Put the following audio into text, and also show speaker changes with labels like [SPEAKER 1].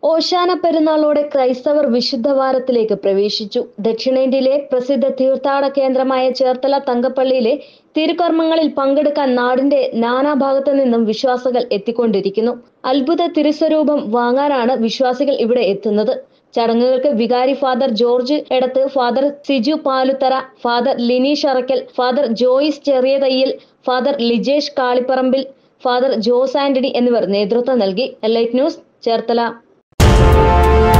[SPEAKER 1] ഓശാന പെരുന്നാളോടെ ക്രൈസ്തവർ വിശുദ്ധവാരത്തിലേക്ക് പ്രവേശിച്ചു ദക്ഷിണേന്ത്യയിലെ പ്രസിദ്ധ തീർത്ഥാടന കേന്ദ്രമായ ചേർത്തല തങ്കപ്പള്ളിയിലെ തിരുക്കർമ്മങ്ങളിൽ പങ്കെടുക്കാൻ നാടിന്റെ നാനാഭാഗത്തു നിന്നും വിശ്വാസികൾ എത്തിക്കൊണ്ടിരിക്കുന്നു അത്ഭുത തിരുസ്വരൂപം വാങ്ങാനാണ് വിശ്വാസികൾ ഇവിടെ എത്തുന്നത് ചടങ്ങുകൾക്ക് വികാരി father George Edathu father Siju Paluthara father Lineesh Arakkal father Joyce Cheriya Thayyil father Lijesh Kalipparambil father Jose Antony എന്നിവർ നേതൃത്വം നൽകി എലൈറ്റ് ന്യൂസ് ചേർത്തല